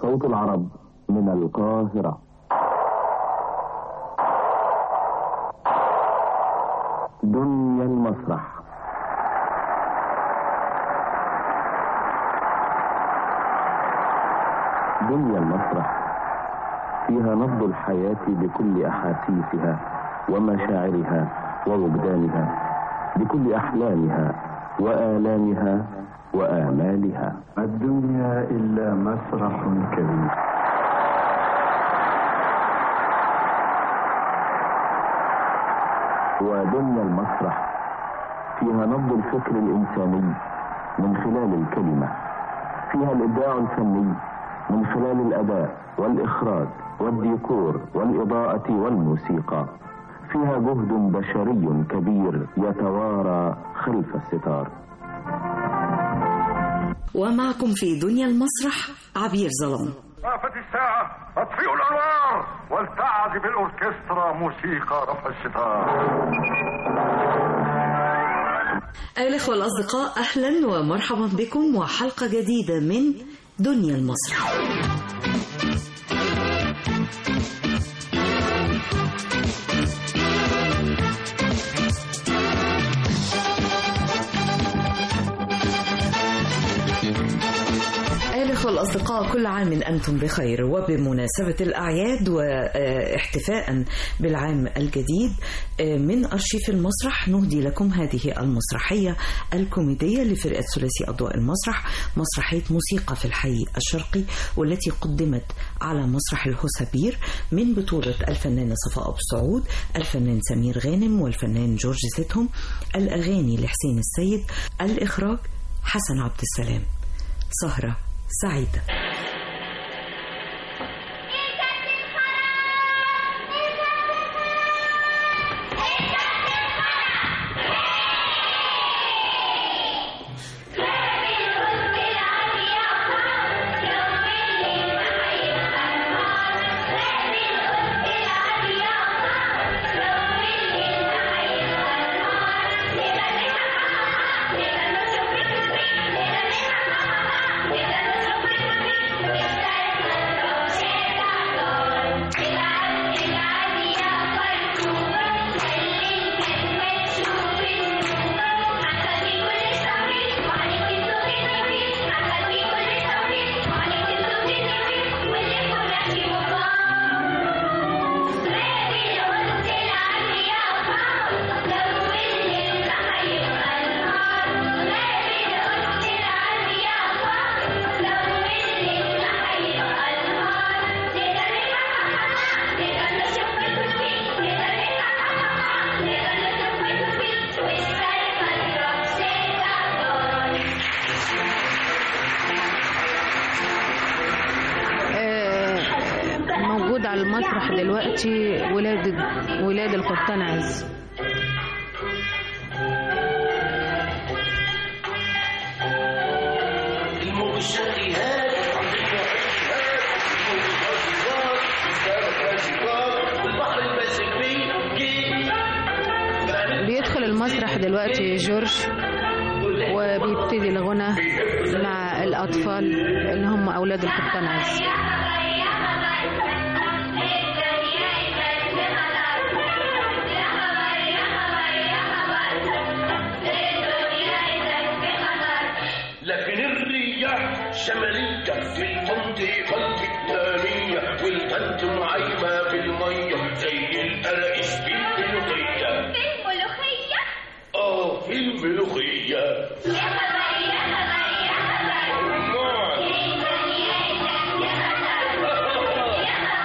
صوت العرب من القاهرة دنيا المسرح دنيا المسرح فيها نبض الحياة بكل أحاسيسها ومشاعرها ووجدانها بكل أحلامها وآلامها وآمالها الدنيا إلا مسرح كبير ودنيا المسرح فيها نبض الفكر الإنساني من خلال الكلمة فيها الإبداع الفني من خلال الأداء والإخراج والديكور والإضاءة والموسيقى فيها جهد بشري كبير يتوارى خلف الستار ومعكم في دنيا المسرح عبير ظلام وقفت الساعة اطفئوا الأنوار ولتعزف الأوركسترا موسيقى رفع الستار أيها الأخوة الأصدقاء أهلا ومرحبا بكم وحلقة جديدة من دنيا المسرح أيها الأخوة الأصدقاء كل عام أنتم بخير وبمناسبة الأعياد واحتفاء بالعام الجديد من أرشيف المسرح نهدي لكم هذه المسرحية الكوميدية لفرقة ثلاثي أضواء المسرح مسرحية موسيقى في الحي الشرقي والتي قدمت على مسرح الهسبير من بطولة الفنانة صفاء أبو سعود الفنان سمير غانم والفنان جورج ستهم الأغاني لحسين السيد الإخراج حسن عبد السلام سهرة سعيدة موجود على المسرح دلوقتي ولاد ولاد القبطان عز بيدخل المسرح دلوقتي جورج وبيبتدي الغنى مع الأطفال اللي هم أولاد القبطان عز لكن الرياح شمالية في المنطقة الفلانية والبنت معيمة في المية زي القرقش في الملوخية في الملوخية اه في الملوخية يا خبر يا خبر يا خبر أمال. يا خبر يا خبر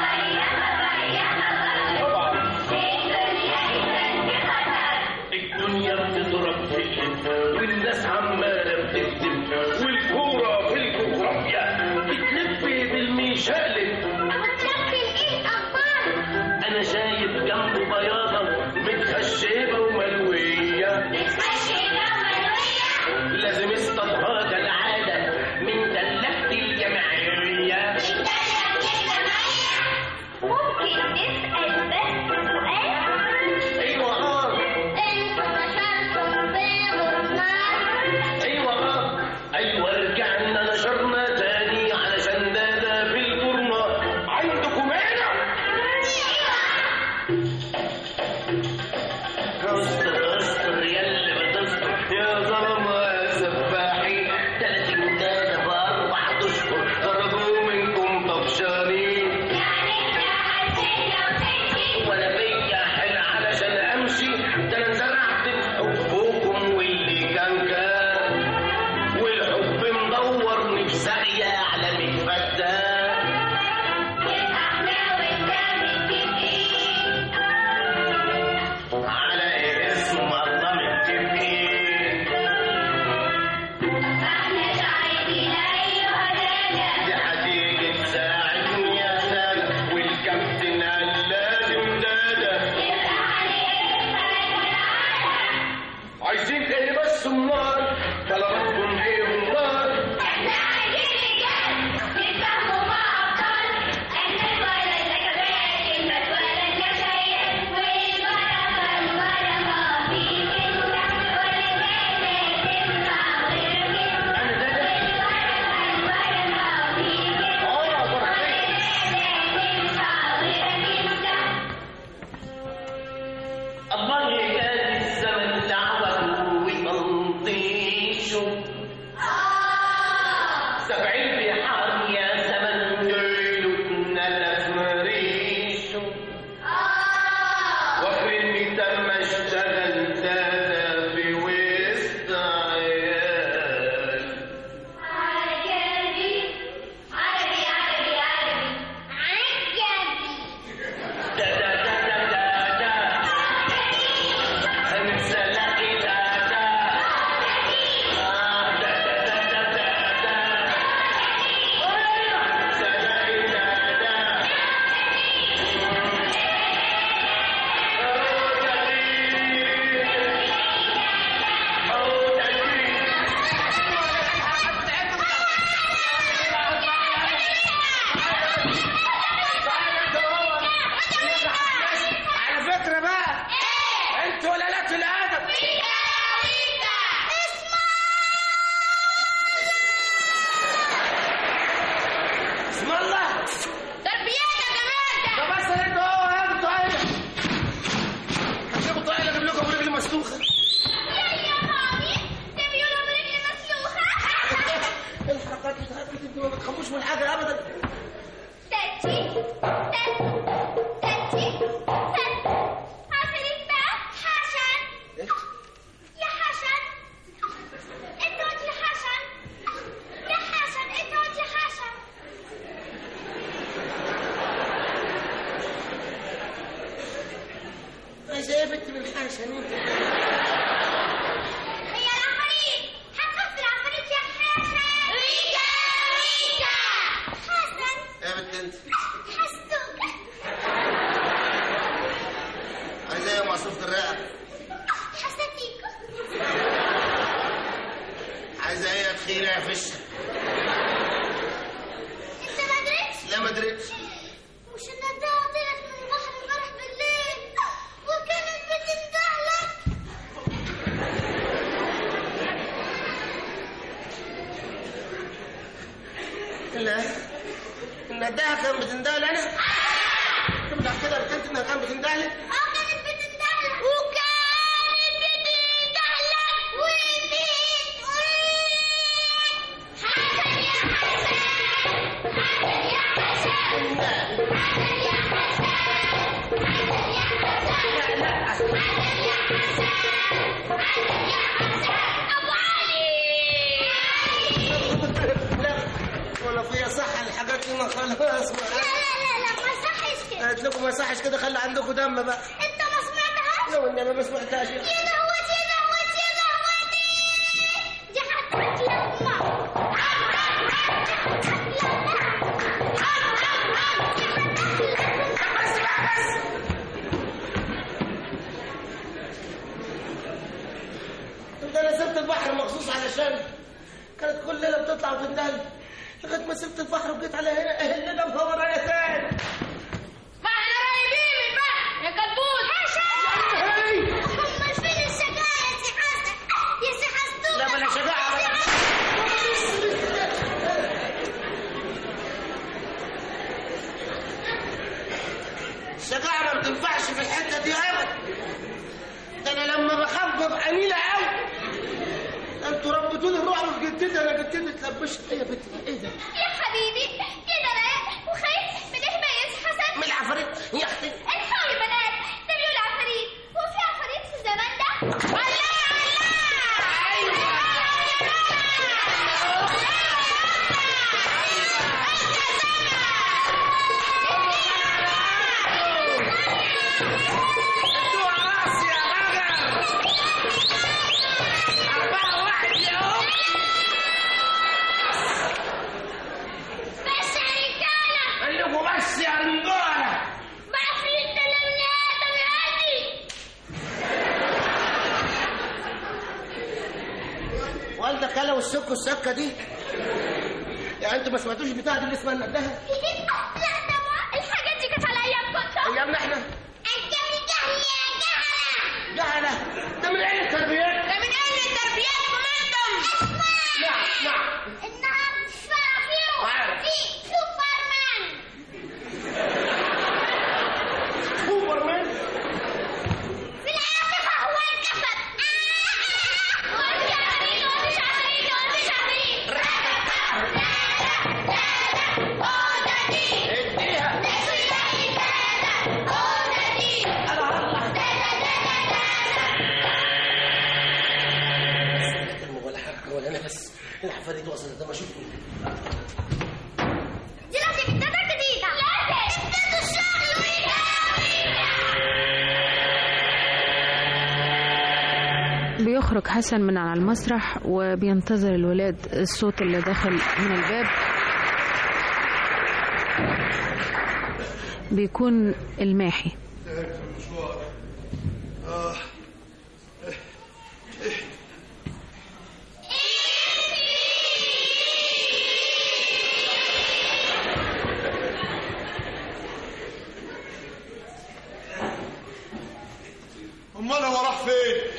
اسم الله تربيتك يا مادة طب بس انتوا اهو هاتوا طايله هتجيبوا طايله اجيب لكم رجل مسلوخه يا يا مامي ده بيقولوا برجلي مسلوخة ايه الحركات بتاعتك انتوا ما بتخافوش من حاجه ابدا تاتي تاتي تاتي تاتي عفريت بقى حسن يا حسن انت قلت يا حسن يا حسن انت قلت يا حسن عايزه ايه يا بنت من حسن انت هي العفاريت هتخف العفاريت يا حسن ريكا ريكا حسن يا بنت انت حسوك عايزه ايه يا معصوفه الرقبه حساتيكو عايزه ايه يا تخيره يا فشه انت ما درتش لا ما ادريش مش النداء طلعت من البحر امبارح بالليل وكانت بتندهلك لا النداهه كان بتندهل انا انت متاكده يا بنت انها كانت بتندهل اه كانت بتندهلك وكانت بتندهلك ومين حسن يا حسن حسن يا حسن حسن يا حسن حسن يا حسن حسن يا حسن حسن يا حسن ابو علي لا ولا فيها صح الحاجات دي ما خلاص لا لا لا لا ما صحش كده قالت لكم ما صحش كده خلي عندكم دم بقى انت ما سمعتهاش لو اني انا ما سمعتهاش يا لهوتي يا لهوتي يا لهوتي دي هتتلمع ده انا سبت البحر مخصوص علشان كانت كل ليله بتطلع وتندهل لغايه ما سبت البحر وجيت على هنا اهلنا مدور على تاني ما احنا قريبين من البحر يا كتكوت حسن امال فين الشجاعة يا سي حسن يا سي حسن لا بلا شجاعه بلا الشجاعه ما بتنفعش في الحته دي ابدا ده انا لما بخاف ببقى نيله قوي انتوا ربيتوني الرعب في جدتي انا جدتي اتلبشت ايه يا بنتي ايه ده؟ يا حبيبي كده رايق وخايف من ايه بقى يا سي حسن من العفاريت يا اختي الحقوا يا بنات ده بيقول عفاريت هو في عفاريت في الزمان ده الله انتوا راسي يا راجل أربعة واحد يا أم بس يا رجالة قال لكم بس يا رجالة بعفريت ده لم آدم يهدي والدك كلا والسك والسكة دي يعني انتوا ما سمعتوش بتاع دي اللي اسمها الندهة لا طبعا الحاجات دي كانت على ايامكم انتوا ايامنا احنا الجري جهل يا جهلة جهلة ده من عين التربيات ده من اهل تربيتكم انتم نعم نعم انها فرافيو عارف. في سوبرمان سوبرمان في العاصفة هو الكفر ومش عارفين ومش عارفين ومش عارفين لا لا لا لا هو ده دي اديها ليش زي كده هو ده دي انا هطلع لا لا لا لا لا كلمة ولا حركة ولا نفس العفاريت وصلت ده ما شفته دي لازم ابتدى جديدة لازم ابتدوا الشغل ويلا بيخرج حسن من على المسرح وبينتظر الولاد الصوت اللي داخل من الباب بيكون الماحي امال هو راح فين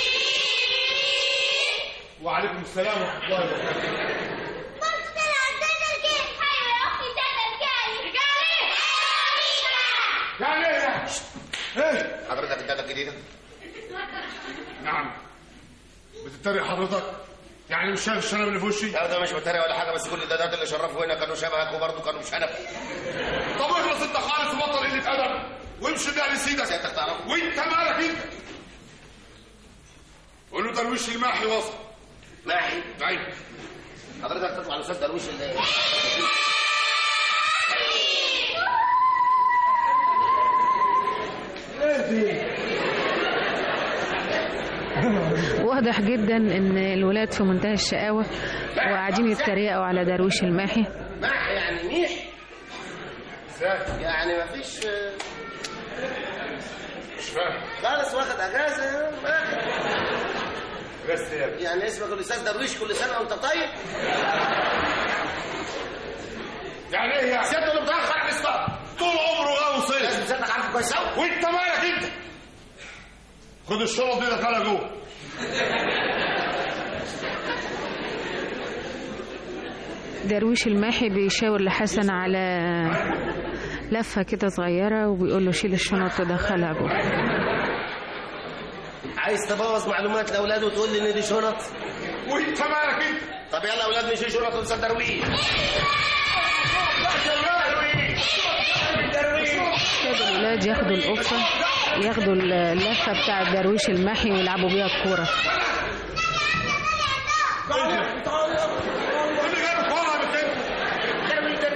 وعليكم السلام ورحمه الله وبركاته برضه طلع زي ايه حضرتك الداتا الجديده نعم بتتريق حضرتك يعني مش شايف الشنب اللي في وشي لا ده مش بتريق ولا حاجه بس كل الدادات اللي شرفوا هنا كانوا شبهك وبرضه كانوا شنب طب اخلص انت خالص وبطل قله ادب وامشي ده لسيدك سيادتك تعرفه وانت مالك انت قول له درويش الماحي وصل ماحي ايوه حضرتك تطلع الاستاذ درويش اللي واضح جدا ان الولاد في منتهى الشقاوة وقاعدين يتريقوا على درويش الماحي ماحي يعني ميح ازاي يعني ما فيش مش فاهم خالص واخد اجازه ماحي بس يا ابني يعني اسمك الاستاذ درويش كل سنه وانت طيب يعني ايه يعني سيادته اللي متاخر عن اسمك طول عمره غاوي صيد لازم سيادتك عارفه كويس قوي وانت مالك انت خد الشنط دي دخلها جوه درويش الماحي بيشاور لحسن على لفة كده صغيرة وبيقول له شيل الشنط ودخلها جوه عايز تبوظ معلومات الاولاد وتقول لي ان دي شنط وانت مالك انت طب يلا يا اولاد نشيل شنط ونسال درويش ابتدوا الولاد ياخدوا القفة ياخدوا اللفة بتاع درويش الماحي ويلعبوا بيها الكورة اللي جايبك ورا بك انت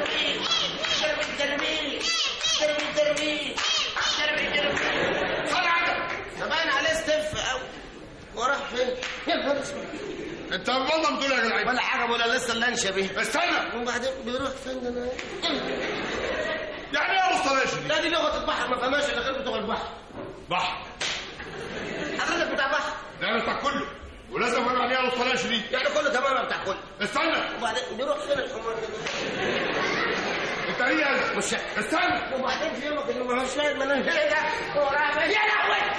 صلي عندك ده باين عليه استف قوي وراح فين؟ يا نهار اسود انت والله بتقول يا جدعان ولا حاجه ولا لسه اللي انشا بيه استنى وبعدين بيروح فين ده أنا؟ يعني ايه وصلش دي لا دي لغه البحر ما فهمهاش الا غير بتوع البحر بحر حضرتك بتاع بحر ده انا بتاع كله ولازم افهم يعني ايه وصلش دي يعني كله تمام بتاع كله استنى وبعدين بيروح فين الحمار ده؟ انت هي مش استنى وبعدين في يومك اللي ما هوش فاهم انا ايه ده؟ وراح فين؟ يا لهوي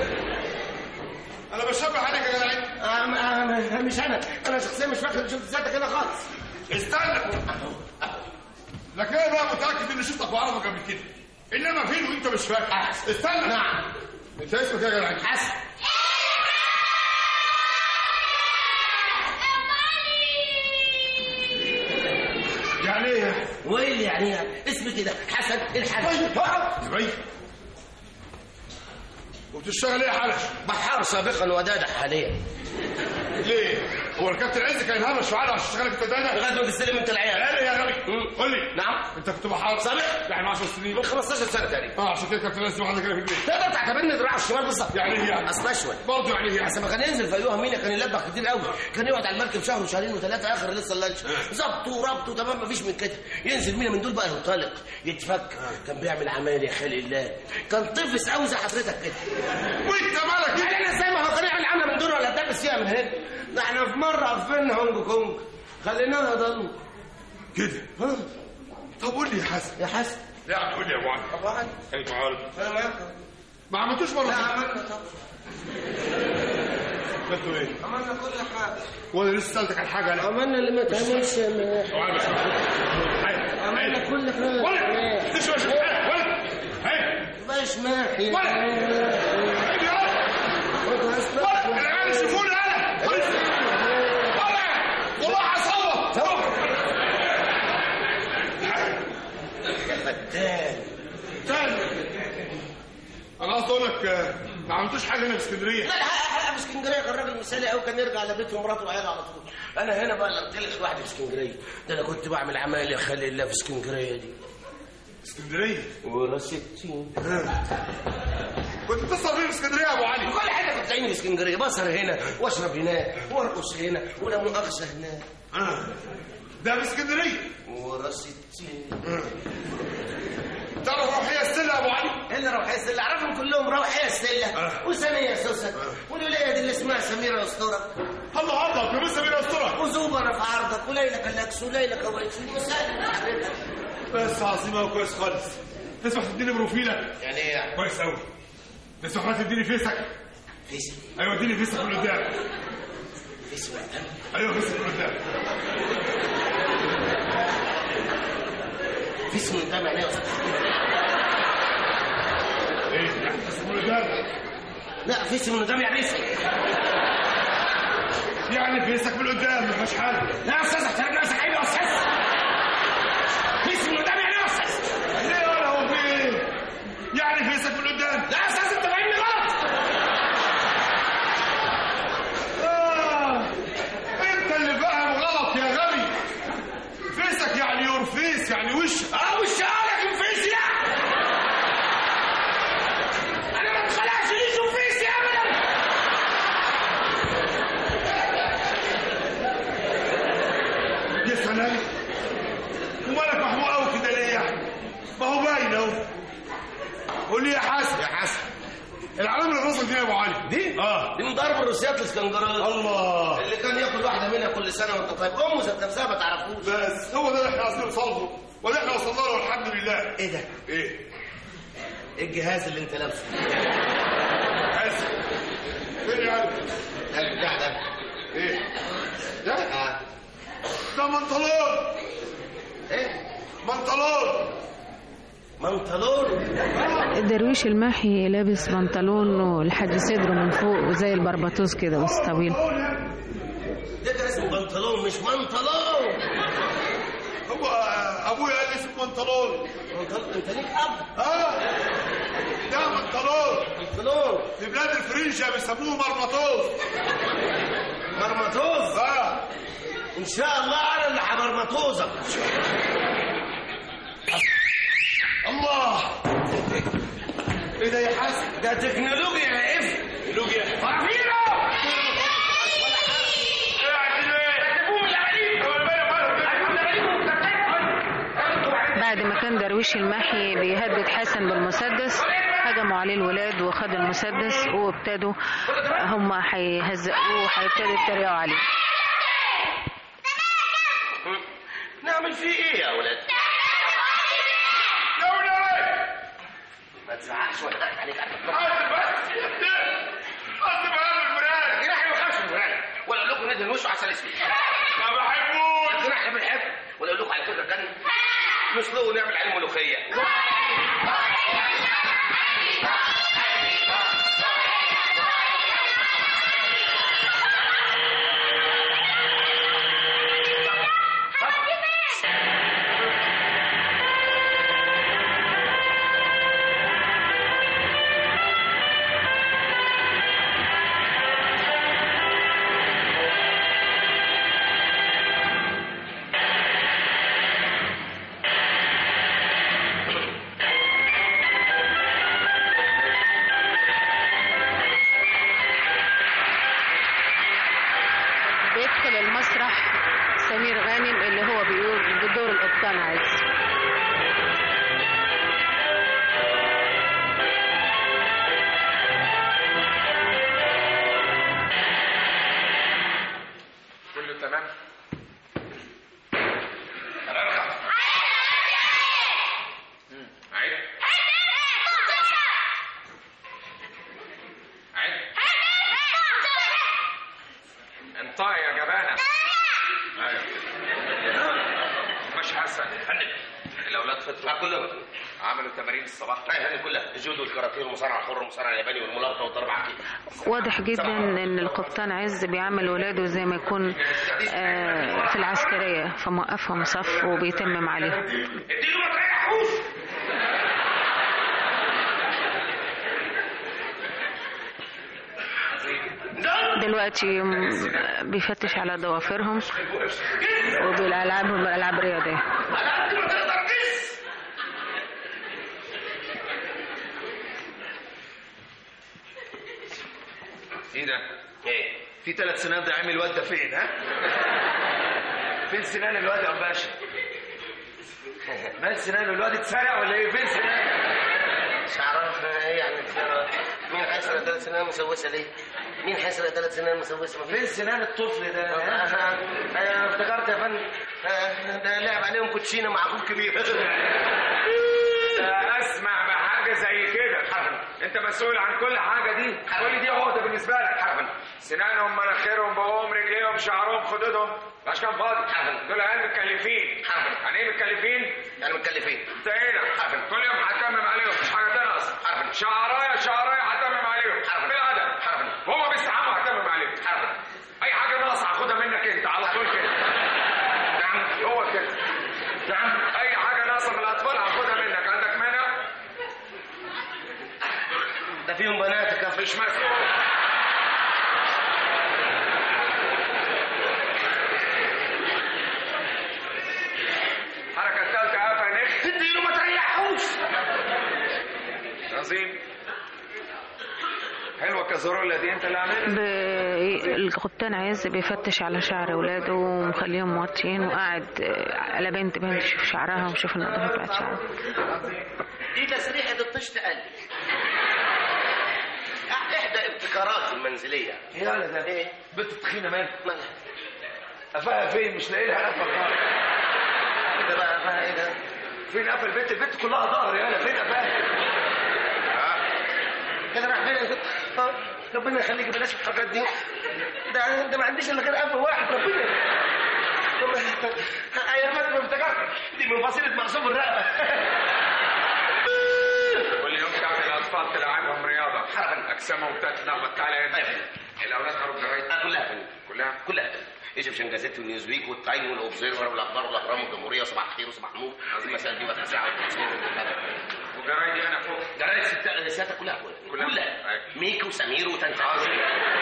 انا بشبه عليك يا جدعان آه، آه، مش انا انا شخصيا مش فاكر شفت ذاتك هنا خالص استنى لكن انا بقى متاكد اني شفتك واعرفك قبل كده انما فين وانت مش فاكر استنى نعم انت اسمك ايه يا جدعان حسن يعني ايه وايه اللي يعني اسمي كده حسن الحاج يبين وبتشتغل ايه يا حلش بحار سابقا ودادا حاليا ليه هو الكابتن عز كان هرش معانا عشان تشتغل انت ده لغايه ما تستلم انت العيال قال ايه يا غبي مم. قول لي نعم انت كنت بحار سابق يعني من 10 سنين من 15 سنه تقريبا اه عشان كده كابتن عز معانا كده في البيت تقدر تعتبرني دراع الشمال بالظبط يعني ايه يعني اصل اشول برضه يعني ايه يعني بس لما كان ينزل في ايوه مينا كان يلبخ كتير قوي كان يقعد على المركب شهر وشهرين وثلاثه اخر لسه اللانش ظبط وربط وتمام مفيش من كده ينزل مينا من دول بقى ينطلق يتفك كان بيعمل عمايل يا خالق الله كان طفس قوي زي حضرتك كده وانت مالك يعني انت انا ازاي ما هو كان يعمل عمله من دول ولا دبس فيها من هنا ده احنا في مره قفلنا هونج كونج خليناها ضل كده ها طب قول لي يا حسن يا حسن لا تقول لي يا ابو علي ابو علي خليك معايا انا معاك ما عملتوش مره لا كده. عملنا طبعا عملتوا ايه عملنا كل حاجه وانا لسه سالتك عن حاجه انا عملنا اللي ما تعملش يا ماح. عملنا كل حاجه ولا ليش مش ولا هاي باش ماحي ولا هاي يا ولا العيال يشوفوني انا ولا ولا والله هصوت فتان تاني انا قصدي اقول لك آه، ما عملتوش حاجه هنا في اسكندريه لا الحقيقه الحقيقه في اسكندريه كان راجل مثالي قوي كان يرجع لبيته ومراته وعياله على طول انا هنا بقى اللي قلت لك لوحدي في اسكندريه ده انا كنت بعمل عمايل يا خالق الله في اسكندريه دي اسكندريه ورصيدتين كنت بتصل فين في اسكندريه يا ابو علي كل حاجه كنت تعيني في اسكندريه بسهر هنا واشرب هناك وارقص هنا ولا مؤاخذه هناك آه. ده في اسكندريه ورصيدتين تعرف روحيه السله يا ابو علي الا روحيه السله اعرفهم كلهم روحيه السله آه. وساميه سوسه والولايه دي اللي اسمها سميره اسطوره الله عرضك لسه بين اسطوره وزوبه رفع عرضك وليلى كلاكس وليلى كويس وسالم حضرتك بس عظيمه وكويس خالص تسمح تديني بروفيلك يعني ايه يعني؟ كويس قوي تسمح بقى تديني فيسك فيس ايوه اديني فيسك من قدام فيس وقتها ايوه فيسك من قدام فيس من قدام يعني ايه يا أستاذ؟ ايه اسمه ده لا فيس من قدام يا بيس يعني فيسك من قدام ما فيهاش حاجه لا يا استاذ احترم نفسك عيب يا استاذ فيس من قدام يعني يا استاذ ليه ولا هو في ايه يعني فيسك من قدام لا يا استاذ انت فاهمني غلط آه. انت اللي فاهم غلط يا غبي فيسك يعني يور فيس يعني وش اه وش قالك الفيس يا انا ما اتخلقش لي شوف فيس يا ابدا يا سلام ومالك محمود قوي كده ليه يعني ما هو باين اهو قول لي يا حسن يا حسن العلامه اللي راسك دي يا ابو علي دي اه دي من ضرب الروسيات الاسكندراني الله اللي كان ياكل واحده منها كل سنه وانت طيب امه ذات نفسها ما تعرفوش بس هو ده اللي احنا عايزين نوصل له وده احنا وصلنا له الحمد لله ايه ده ايه ايه الجهاز اللي انت لابسه حسن فين يا علي ده البتاع ده ايه ده آه. ده منطلون ايه منطلون منطلون الدرويش الماحي لابس بنطلون لحد صدره من فوق وزي البربطوس كده بس طويل ده كان اسمه بنطلون مش منطلون هو ابويا قال لي اسمه منطلون منطلون انت ليك اب اه ده منطلون منطلون في بلاد الفرنجة بيسموه مرمطوز مرمطوز اه ان شاء الله انا اللي حمرمطوزك الله ايه ده يا حسن ده تكنولوجيا يا اف تكنولوجيا فرافيرو بعد ما كان درويش الماحي بيهدد حسن بالمسدس هجموا عليه الولاد وخد المسدس وابتدوا هم هيهزقوه وهيبتدوا يتريقوا عليه نعمل فيه ايه يا ولاد يا ولاد ما تزعقش ولا تضحك عليك حاسب بس حاسب هم الفراق الجناح ما بيخافش من الفراق ولا اقول لكم ندي الوش عسل اسود ما بحبوش الجناح احنا بنحب ولا اقول لكم على فكره كان نسلقه ونعمل عليه ملوخيه بيدخل المسرح سمير غانم اللي هو بيقول بدور القبطان عايز كله تمام مم. عيد عيد انطق يا جبانة ايوه مش حسن هنك الاولاد فطروا كلهم عملوا تمارين الصباح ايوه هذه كلها الجودو والكاراتيه والمصارعه الحره والمصارعه الياباني والملاقطه والضرب عقيده واضح جدا ان القبطان عز بيعمل ولاده زي ما يكون آه، في العسكرية فموقفهم صف وبيتمم عليهم اديله ما تريحوش دلوقتي م- بيفتش على ضوافرهم وبيلعبهم العاب رياضية على قد ما تقدر جس ايه ده؟ ايه في ثلاث سنان ده عامل الواد ده فين ها؟ فين سنان الواد يا باشا؟ مال سنان الواد اتسرق ولا ايه؟ فين سنان؟ مش عارف ايه يعني مين هيسرق ثلاث سنين مسوسه ليه؟ مين هيسرق ثلاث سنين مسوسه ما فين سنان الطفل ده؟ ها؟ انا افتكرت يا فندم آه، ده لعب عليهم كوتشينه مع اخوك كبير اسمع بحاجه زي كده انت مسؤول عن كل حاجه دي كل دي عقده بالنسبه لك سنانهم مناخيرهم بقهم رجليهم شعرهم خدودهم مش كان فاضي دول عيال متكلفين يعني ايه متكلفين؟ يعني متكلفين انت هنا كل يوم هتكمم عليهم مش حاجه تنقص شعرايه شعرايه هتمم عليهم بالادب هما بيستحموا هتمم عليهم اي حاجه ناقصه هاخدها منك انت على طول كده نعم هو كده نعم اي حاجه ناقصه من الاطفال هاخدها منك عندك مانع ده فيهم بناتك يا مش مسؤول الحركه الثالثه يا فنخ اديله ما تريحوش عظيم حلوه الكازورولا دي انت اللي عاملها ب- القبطان عز بيفتش على شعر اولاده ومخليهم موطيين وقاعد آه، على بنت بنت يشوف شعرها ويشوف النظافه بتاعت شعرها دي تسريحة الطشت قلبي احدى ابتكارات المنزلية يا لا ده ايه بنت تخينه مالك مالها قفاها فين مش لاقي لها قفا خالص ده بقى بقى ايه ده فين قفا البنت البنت كلها ظهر يالا فين قفاها كده راح فين يا ست آه، ربنا يخليك بلاش الحاجات دي ده انت ما عنديش الا غير اب واحد ربنا ايامات ما افتكرت دي من فصيلة معصوم الرقبة كل يوم تعمل الاطفال تلعبهم رياضه اجسامهم تتلخبط تعالى هنا الاولاد قروا جرايد كلها فن كلها كلها ايجيبشن جازيت والنيوزويك والتايم والاوبزيرفر والاخبار والاهرام والجمهوريه صباح الخير وصباح النور المسائل دي بقى ساعه وجرايد هنا فوق جرايد ست ساعتها كلها كلها. كلها أيوة. ميكي وسمير وتنتع عظيم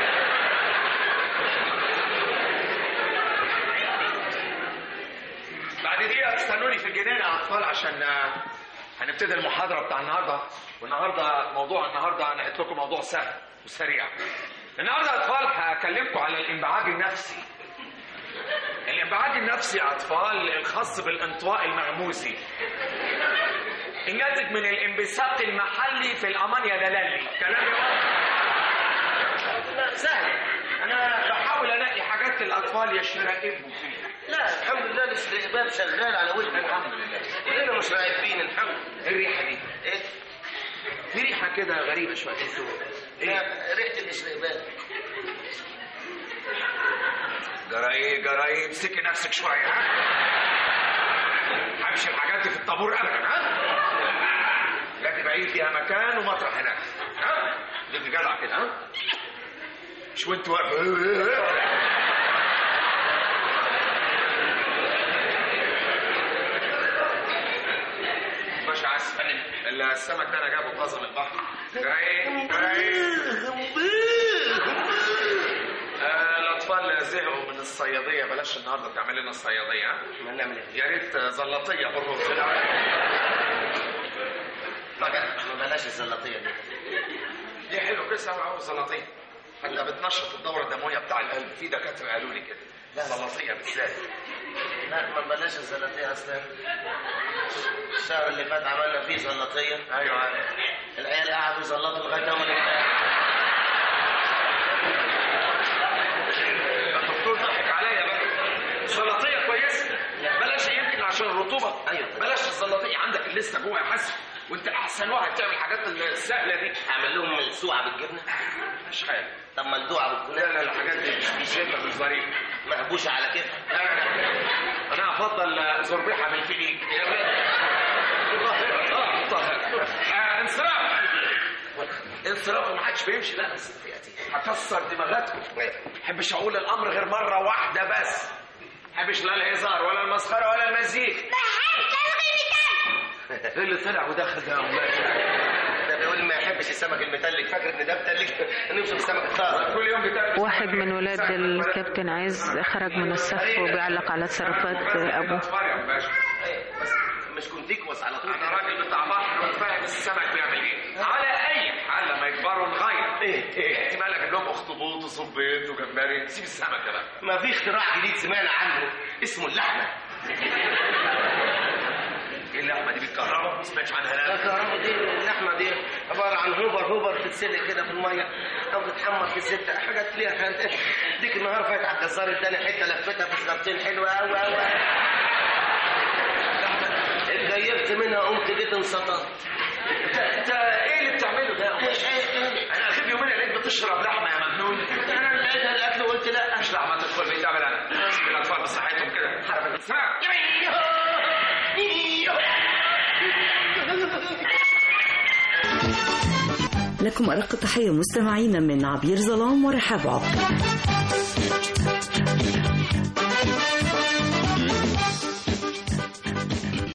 بعد دقيقة استنوني في الجنينة يا أطفال عشان آه، هنبتدي المحاضرة بتاع النهاردة والنهاردة موضوع النهاردة أنا قلت لكم موضوع سهل وسريع النهاردة يا أطفال هكلمكم على الانبعاج النفسي الانبعاج النفسي يا أطفال الخاص بالانطواء المغموسي الناتج من الانبثاق المحلي في الأمانيا لالي كلامي واضح لا سهل انا بحاول الاقي حاجات الاطفال يشرقبوا فيها لا الحمد لله الاستقبال شغال على وجهنا الحمد لله كلنا مش رايحين الحمد ايه الريحه دي ايه في ريحه كده غريبه شويه انتوا ايه لا، ريحه الاستقبال جرى ايه جرى ايه امسكي نفسك شويه ها همشي الحاجات دي في الطابور ابدا ها لا تبعين فيها مكان ومطرح هناك ها ليك جدع كده ها مش وانت واقف ماشي عسل السمك ده انا جابه طازه من البحر جرى ايه جرى ايه آه، الاطفال زهقوا من الصياديه بلاش النهارده تعمل لنا الصياديه ها ما نعمل ايه يا ريت زلطيه بالرز ما بلاش الزلاطيه دي دي حلو كده سامع زلطيه حتى بتنشط الدوره الدمويه بتاع القلب في دكاتره قالوا لي كده زلطيه بالذات لا ما بلاش الزلاطيه اصلا الشهر اللي فات عملنا فيه زلاطيه ايوه عارف. العيال قعدوا يزلطوا لغايه اول الامتحان الدكتور ضحك عليا بقى زلطيه كويسه بلاش يمكن عشان الرطوبه أيوة. بلاش الزلطيه عندك اللسه جوه يا حسن وانت احسن واحد تعمل الحاجات السهله دي اعمل لهم السوعه بالجبنه مش حاجه طب ما الدوعه لا بالكنافه لا الحاجات دي مش مش هيبقى مش ظريف مهبوشه على كده لا لا لا انا افضل زربيحه من الفيليك اه طاهر آه، انصراف انصراف ما حدش بيمشي لا بس هكسر دماغاتكم ما بحبش اقول الامر غير مره واحده بس ما بحبش لا الهزار ولا المسخره ولا المزيك ايه اللي طلع ودخل ده يا أولاد؟ ده بيقول ما يحبش السمك المتلج فاكر ان ده متلج نمشي بالسمك الطازه كل يوم بتاكل واحد من ولاد الكابتن عز خرج من الصف وبيعلق على تصرفات ابوه أطفال يا باشا بس مش كنت تكوس على طول انا راجل بتاع بحر وفاهم السمك بيعمل ايه على اي حال لما يكبروا نغير ايه ايه احتمال اجيب لهم اخطبوط وصبيط وجمبري سيب السمك ده بقى ما في اختراع جديد سمعنا عنه اسمه اللحمه ايه اللحمه دي بالكهرباء ما سمعتش عنها لا الكهرباء دي اللحمه دي عباره عن هوبر هوبر بتتسلق كده في الميه او تتحمر في الزبده حاجات ليها كانت ديك النهار فات على الجزار اداني حته لفتها في سلطتين حلوه قوي قوي اتجيبت منها قمت جيت انسطرت انت انت ايه اللي بتعمله ده انا اخر يومين لقيت بتشرب لحمه يا مجنون انا لقيتها الاكل وقلت لا مش لحمه تدخل بيت اعمل انا سيب الاطفال بصحتهم كده اسمع لكم أرق تحية مستمعينا من عبير ظلام ورحاب عبد